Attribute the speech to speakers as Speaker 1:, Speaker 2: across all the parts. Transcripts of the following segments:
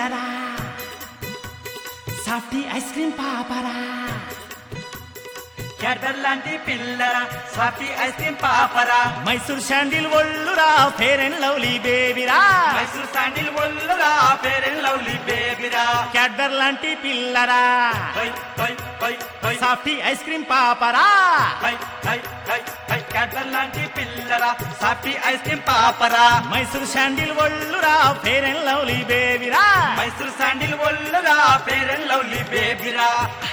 Speaker 1: పిల్లరా softy ice cream పాపరా
Speaker 2: Cadbury లాంటి పిల్లరా స్వాతి ఐస్ క్రీమ్ పాపరా
Speaker 1: మైసూర్ శాండిల్ ఒళ్ళురా ఫేర్ అండ్ లవ్లీ బేబీరా
Speaker 2: మైసూర్ శాండిల్ ఒళ్ళురా పేరెన్ లవ్లీ బేబీరా
Speaker 1: క్యాడ్బర్ లాంటి పిల్లరా
Speaker 2: హై హై హై హై
Speaker 1: సాఫ్టీ ఐస్ క్రీమ్ పాపరా
Speaker 2: హై హై హై హై క్యాడ్బర్ లాంటి పిల్లరా సాఫ్టీ ఐస్ క్రీమ్ పాపరా
Speaker 1: మైసూర్ శాండిల్ ఒళ్ళురా ఫేర్ అండ్ లవ్లీ బేబీరా
Speaker 2: మైసూర్ శాండిల్ ఒళ్ళురా పేరెన్ లవ్లీ బేబీరా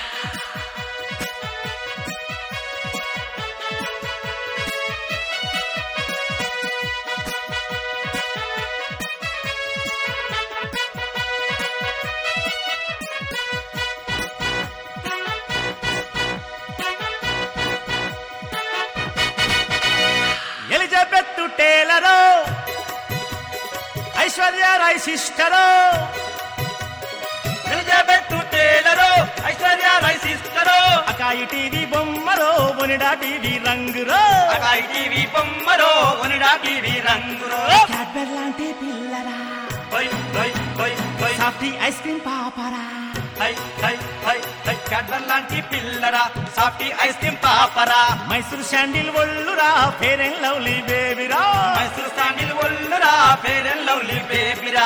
Speaker 1: Elizabeth Taylor Aishwarya Rai sister
Speaker 2: Elizabeth Taylor Aishwarya Rai sister
Speaker 1: Akai TV బొమ్మరో బొనిడా టీవీ రంగురో
Speaker 2: అకాయి టీవీ బొమ్మరో ఒనిడా టీవీ రంగురో
Speaker 1: క్యాడ్బర్ లాంటి పిల్లరా
Speaker 2: హై హై హై హై
Speaker 1: సాఫ్టీ ఐస్ క్రీమ్ పాపరా
Speaker 2: హై హై హై హై క్యాడ్బర్ లాంటి పిల్లరా సాఫ్టీ ఐస్ క్రీమ్ పాపరా
Speaker 1: మైసూర్ శాండిల్ ఒళ్ళురా ఫేర్ అండ్ లవ్లీ బేబీరా
Speaker 2: మైసూర్ శాండిల్ ఒళ్ళురా పేరెన్ లవ్లీ బేబీరా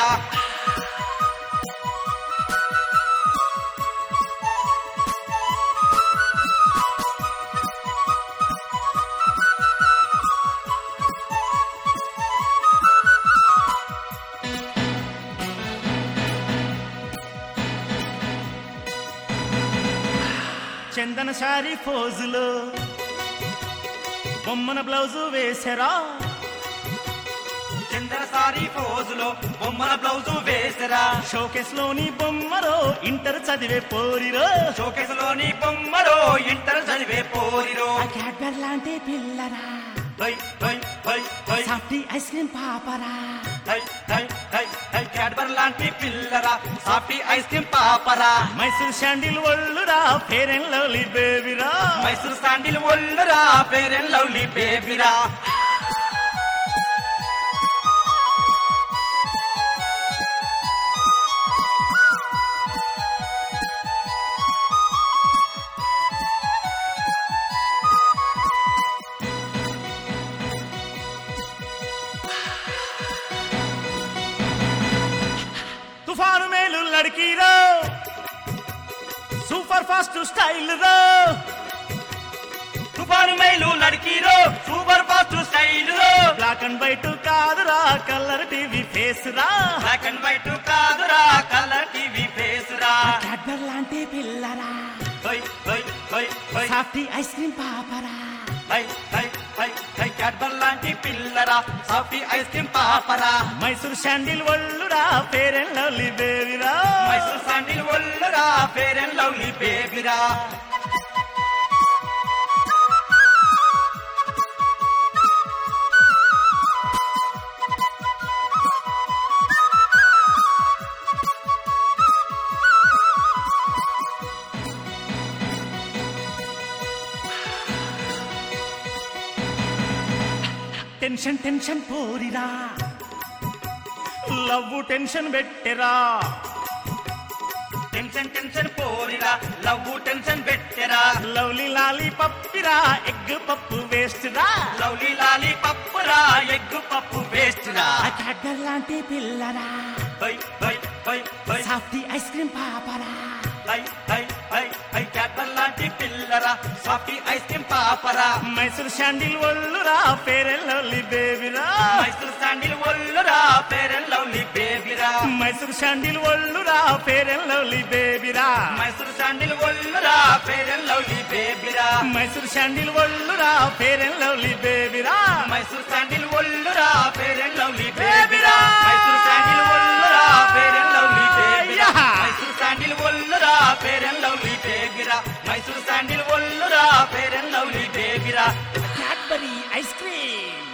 Speaker 1: చందన శారీ ఫోజులో బొమ్మన బ్లౌజు వేసరా
Speaker 2: చందన సారీ పోజులో బొమ్మల బ్లౌజు వేసరా
Speaker 1: షోకేస్ లోని బొమ్మరో ఇంటర్ చదివే పోరిరో
Speaker 2: షోకేస్ లోని బొమ్మలో ఇంటర్ చదివే పోరిరో
Speaker 1: క్యాడ్బర్ లాంటి పిల్లరా
Speaker 2: హై హై హై హై
Speaker 1: సాఫ్టీ ఐస్ క్రీమ్ పాపరా
Speaker 2: హై హై హై హై క్యాడ్బర్ లాంటి పిల్లరా సాఫ్టీ ఐస్ క్రీమ్ పాపరా
Speaker 1: మైసూర్ శాండిల్ ఒళ్ళురా ఫేర్ అండ్ లవ్లీ బేబీరా
Speaker 2: మైసూర్ శాండిల్ ఒళ్ళురా పేరెన్ లవ్లీ బేబీరా
Speaker 1: తుఫాను మేలు లడికిరో సూపర్ ఫాస్ట్ స్టైల్ రో
Speaker 2: తుఫాను మైలు నడికిరో సూపర్ ఫాస్ట్ స్టైల్ రో
Speaker 1: బ్లాక్ అండ్ వైట్ కాదురా కలర్ టీవీ ఫేస్ రా
Speaker 2: బ్లాక్ అండ్ వైట్ కాదురా కలర్ టీవీ ఫేస్ రా
Speaker 1: క్యాడ్బర్ లాంటి పిల్లరా
Speaker 2: హై హై హై హై
Speaker 1: సాఫ్టీ ఐస్ క్రీమ్ పాపరా
Speaker 2: హై హై హై హై క్యాడ్బర్ లాంటి పిల్లరా సాఫ్టీ ఐస్ క్రీమ్ పాపరా
Speaker 1: మైసూర్ శాండిల్ ఒళ్ళురా ఫేర్ అండ్ లవ్లీ బేబీరా
Speaker 2: మైసూర్ శాండిల్ ఒళ్ళురా పేరెన్ లవ్లీ బేబీరా
Speaker 1: టెన్షన్ టెన్షన్ పోరిరా లవ్ టెన్షన్ పెట్టెరా
Speaker 2: టెన్షన్ టెన్షన్ పోరిరా లవ్ టెన్షన్ పెట్టెరా
Speaker 1: లవ్లీ లాలీ పప్పిరా ఎగ్ పప్పు వేస్ట్ రా
Speaker 2: లవ్లీ లాలీ పప్పురా ఎగ్గు పప్పు వేస్ట్ రా
Speaker 1: క్యాడ్బర్ లాంటి పిల్లరా
Speaker 2: హై హై హై హై
Speaker 1: సాఫ్టీ ఐస్ క్రీమ్ పాపరా
Speaker 2: హై హై హై హై క్యాడ్బర్ లాంటి పిల్లరా సాఫ్టీ ఐస్ క్రీమ్ పాపరా
Speaker 1: మైసూర్ శాండిల్ ఒళ్ళురా ఫేర్ అండ్ లవ్లీ బేబీరా
Speaker 2: మైసూర్ శాండిల్ ఒళ్ళురా పేరెన్ లవ్లీ బేబీరా
Speaker 1: మైసూర్ శాండిల్ ఒళ్ళురా ఫేర్ అండ్ లవ్లీ బేబీరా
Speaker 2: మైసూర్ శాండిల్ ఒళ్ళురా పేరెన్ లవ్లీ బేబీరా
Speaker 1: మైసూర్ శాండిల్ ఒళ్ళురా ఫేర్ అండ్ లవ్లీ బేబీరా
Speaker 2: మైసూర్ శాండిల్ ఒళ్ళురా పేరెన్ లవ్లీ బేబీరా మైసూర్ శాండిల్ ఒళ్ళురా పేరెన్ లవ్లీ బేబీరా మైసూర్ శాండిల్ ఒళ్ళురా పేరెన్ లవ్లీ బేబీరా మైసూర్ శాండిల్ ఒళ్ళురా పేరెన్ లవ్లీ బేబీరా
Speaker 1: క్యాడ్బరీ ఐస్ క్రీమ్